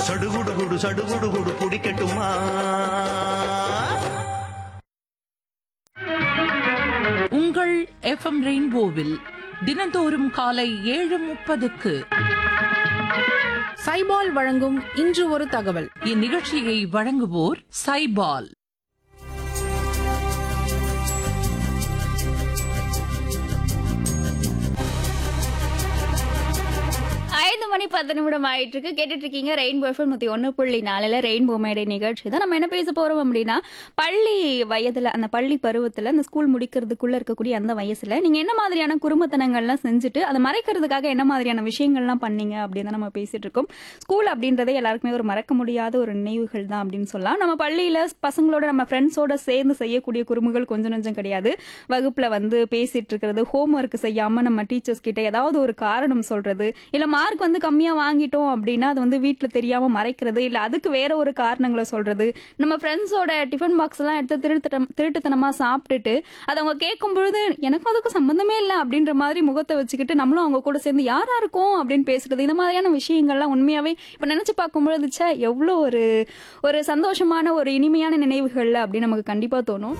சடுகுடு குடு சடுகுடு குடு குடிக்கட்டுமா உங்கள் எஃப்எம் ரெயின்போவில் தினந்தோறும் காலை ஏழு முப்பதுக்கு சைபால் வழங்கும் இன்று ஒரு தகவல் இந்நிகழ்ச்சியை வழங்குவோர் சைபால் ஐந்து மணி பத்து நிமிடம் ஆயிட்டு இருக்கு கேட்டுட்டு இருக்கீங்க ரெயின்போ எஃப்எம் நூத்தி ஒன்னு புள்ளி நாலுல ரெயின்போ மேடை நிகழ்ச்சி தான் நம்ம என்ன பேச போறோம் அப்படின்னா பள்ளி வயதுல அந்த பள்ளி பருவத்துல அந்த ஸ்கூல் முடிக்கிறதுக்குள்ள இருக்கக்கூடிய அந்த வயசுல நீங்க என்ன மாதிரியான குறும்பத்தனங்கள்லாம் செஞ்சுட்டு அதை மறைக்கிறதுக்காக என்ன மாதிரியான விஷயங்கள்லாம் பண்ணீங்க அப்படின்னு தான் நம்ம பேசிட்டு இருக்கோம் ஸ்கூல் அப்படின்றதே எல்லாருக்குமே ஒரு மறக்க முடியாத ஒரு நினைவுகள் தான் அப்படின்னு சொல்லலாம் நம்ம பள்ளியில பசங்களோட நம்ம ஃப்ரெண்ட்ஸோட சேர்ந்து செய்யக்கூடிய குறும்புகள் கொஞ்சம் நஞ்சம் கிடையாது வகுப்புல வந்து பேசிட்டு இருக்கிறது ஹோம் ஒர்க் செய்யாம நம்ம டீச்சர்ஸ் கிட்ட ஏதாவது ஒரு காரணம் சொல்றது இல்ல மார்க் வந்து கம்மியா வாங்கிட்டோம் அப்படின்னா அது வந்து வீட்ல தெரியாம மறைக்கிறது இல்ல அதுக்கு வேற ஒரு காரணங்களை சொல்றது நம்ம ஃப்ரெண்ட்ஸோட டிஃபன் பாக்ஸ் எல்லாம் எடுத்து திருட்டுத்தனம் திருட்டுத்தனமா சாப்பிட்டுட்டு அதை அவங்க கேட்கும் பொழுது எனக்கும் அதுக்கும் சம்பந்தமே இல்லை அப்படின்ற மாதிரி முகத்தை வச்சுக்கிட்டு நம்மளும் அவங்க கூட சேர்ந்து யாரா இருக்கும் அப்படின்னு பேசுறது இந்த மாதிரியான விஷயங்கள்லாம் உண்மையாவே இப்ப நினைச்சு பார்க்கும்பொழுது ச்சே எவ்வளோ ஒரு ஒரு சந்தோஷமான ஒரு இனிமையான நினைவுகள்ல அப்படின்னு நமக்கு கண்டிப்பா தோணும்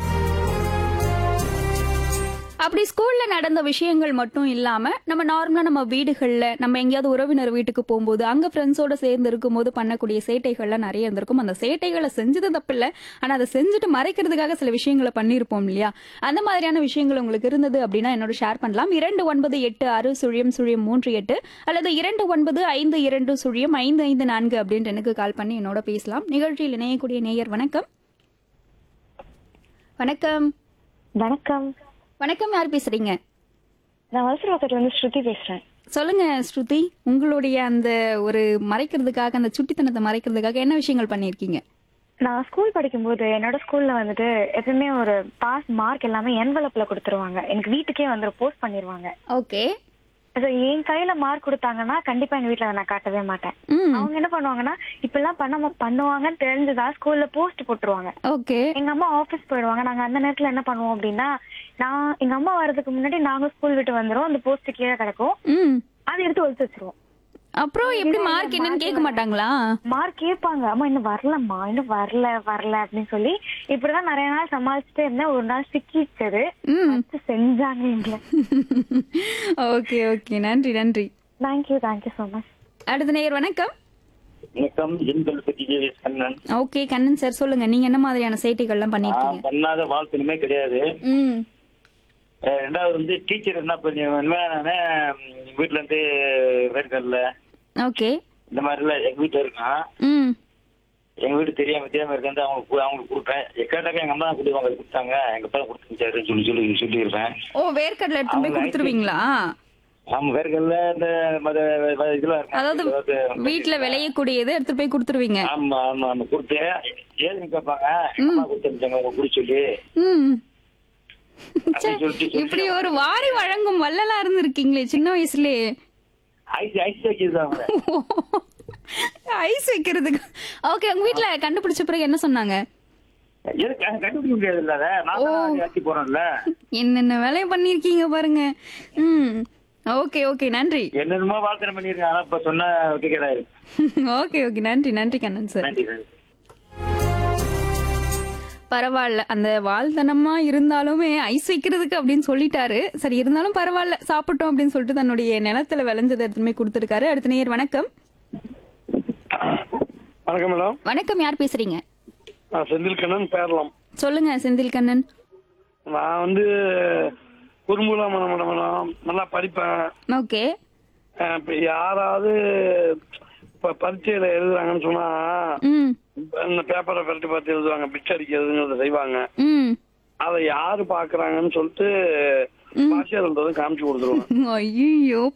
அப்படி ஸ்கூல்ல நடந்த விஷயங்கள் மட்டும் இல்லாம நம்ம நார்மலா நம்ம வீடுகள்ல நம்ம எங்கேயாவது உறவினர் வீட்டுக்கு போகும்போது அங்க ஃப்ரெண்ட்ஸோட சேர்ந்து இருக்கும்போது பண்ணக்கூடிய சேட்டைகள்லாம் நிறைய இருந்திருக்கும் அந்த சேட்டைகளை செஞ்சது தப்பில்ல ஆனா அதை செஞ்சுட்டு மறைக்கிறதுக்காக சில விஷயங்களை பண்ணியிருப்போம் இல்லையா அந்த மாதிரியான விஷயங்கள் உங்களுக்கு இருந்தது அப்படின்னா என்னோட ஷேர் பண்ணலாம் இரண்டு ஒன்பது எட்டு ஆறு சுழியம் சுழியம் மூன்று எட்டு அல்லது இரண்டு ஒன்பது ஐந்து இரண்டு சுழியம் ஐந்து ஐந்து நான்கு அப்படின்ட்டு எனக்கு கால் பண்ணி என்னோட பேசலாம் நிகழ்ச்சியில் இணையக்கூடிய நேயர் வணக்கம் வணக்கம் வணக்கம் வணக்கம் யார் பேசுறீங்க நான் வலசரவாக்கத்துல வந்து ஸ்ருதி பேசுறேன் சொல்லுங்க ஸ்ருதி உங்களுடைய அந்த ஒரு மறைக்கிறதுக்காக அந்த சுட்டித்தனத்தை மறைக்கிறதுக்காக என்ன விஷயங்கள் பண்ணியிருக்கீங்க நான் ஸ்கூல் படிக்கும்போது என்னோட ஸ்கூல்ல வந்துட்டு எப்பவுமே ஒரு பாஸ் மார்க் எல்லாமே என்வலப்ல கொடுத்துருவாங்க எனக்கு வீட்டுக்கே வந்து போஸ்ட் பண்ணிருவாங்க ஓகே So, என் கையில மார்க் கொடுத்தாங்கன்னா கண்டிப்பா எங்க வீட்ல அதை நான் காட்டவே மாட்டேன் ம் அவங்க என்ன பண்ணுவாங்கன்னா இப்பெல்லாம் பண்ண பண்ணுவாங்கன்னு தெரிஞ்சுதான் ஸ்கூல்ல போஸ்ட் போட்டுருவாங்க ஓகே எங்க அம்மா ஆபீஸ் போயிடுவாங்க நாங்க அந்த நேரத்துல என்ன பண்ணுவோம் அப்படின்னா நான் எங்க அம்மா வர்றதுக்கு முன்னாடி நாங்க ஸ்கூல் விட்டு வந்துரும் அந்த போஸ்ட் கீழே கிடக்கும் ம் அதை எடுத்து ஒழிச்சு வச்சிருவோம் அப்புறம் எப்படி மார்க் என்னன்னு கேட்க மாட்டாங்களா மார்க் கேட்பாங்க அம்மா இன்னும் வரலம்மா இன்னும் வரல வரல அப்படின்னு சொல்லி இப்படிதான் நிறைய நாள் சமாளிச்சுட்டே இருந்தேன் ஒரு நாள் சிக்கிச்சது ம் வச்சு செஞ்சாங்க எங்களை ஓகே ஓகே நன்றி நன்றி தேங்க்யூ தேங்க்யூ ஸோ மச் அடுத்த நேயர் வணக்கம் வணக்கம் எண்கள் பத்தி JVS Kannan okay Kannan sir சொல்லுங்க நீங்க என்ன மாதிரியான சேட்டைகள்லாம் பண்ணிருக்கீங்க நான் பண்ணாத வாழ்க்கையுமே கிடையாது ம் அஹ் ரெண்டாவது வந்து டீச்சர் என்ன பண்ணுவேன் வீட்டுல இருந்து வேர்க்கல்ல ஓகே இந்த மாதிரி எல்லாம் எங்க வீட்டுல இருக்கான் ம் எங்க வீட்டு தெரியாம தெரியாம இருக்காந்து அவங்களுக்கு கு- அவங்களுக்கு கொடுப்பேன் கேட்டாக்க எங்க அம்மா தான் கொடுப்பாங்க அது கொடுத்தாங்க எங்க அப்பா கொடுத்துருச்சாருன்னு சொல்லி சொல்லி சொல்லியிருப்பேன் ஓ வேர்க்கடலை எடுத்து போய் அவங்க கொடுத்துருவீங்களா அவங்க வேர்க்கல்ல இந்த மத மத இதெல்லாம் இருக்கு அதாவது வீட்ல விளையக்கூடியது எடுத்து போய் கொடுத்துருவீங்க ஆமா ஆமா ஆமா கொடுத்து ஏதுன்னு கேட்பாங்க எங்க அம்மா கொடுத்துருச்சாங்க உங்க குடி சொல்லி ம் ச்சே, அப்படின்னு சொல்லிட்டு இப்படி ஒரு வாரி வழங்கும் வள்ளலா இருந்திருக்கீங்களே சின்ன வயசுலயே ஐஸ் ஐஸ் வைக்கிறாங்க ஐஸ் வைக்கிறதுக்கு ஓகே உங்க வீட்ல கண்டுபிடிச்ச பிறகு என்ன சொன்னாங்க எதுக்கு கண்டுபிடிக்க முடியாது இல்ல நான் தான் ஆக்கி போறேன்ல என்னென்ன வேலையை பண்ணிருக்கீங்க பாருங்க ம் ஓகே ஓகே நன்றி என்னென்னமோ வாழ்க்கை பண்ணிருக்கேன் ஆனா இப்ப சொன்னா கேட்கிறாரு ஓகே ஓகே நன்றி நன்றி கண்ணன் சார் நன்றி நன்றி பரவாயில்ல அந்த வாழ்த்தனமா இருந்தாலுமே ஐஸ் வைக்கிறதுக்கு அப்படின்னு சொல்லிட்டாரு சரி இருந்தாலும் பரவாயில்ல சாப்பிட்டோம் அப்படின்னு சொல்லிட்டு தன்னுடைய நிலத்துல விளைஞ்சதை எடுத்துமே கொடுத்துருக்காரு அடுத்த நேயர் வணக்கம் வணக்கம் மேடம் வணக்கம் யார் பேசுறீங்க நான் செந்தில் கண்ணன் பேரலாம் சொல்லுங்க செந்தில் கண்ணன் நான் வந்து குறும்புலாம் பண்ண மாட்டேன் மேடம் நல்லா படிப்பேன் ஓகே அஹ் இப்ப யாராவது இப்ப பரீட்சையில எழுதுறாங்கன்னு சொன்னா ம் இந்த பேப்பரை பரட்டி பார்த்து எழுதுவாங்க பிச்சை அடிக்கிறதுங்கிறத செய்வாங்க ம் அதை யாரு பாக்குறாங்கன்னு சொல்லிட்டு பாஷையாளர் காமிச்சு கொடுத்துருவாங்க ஐயோ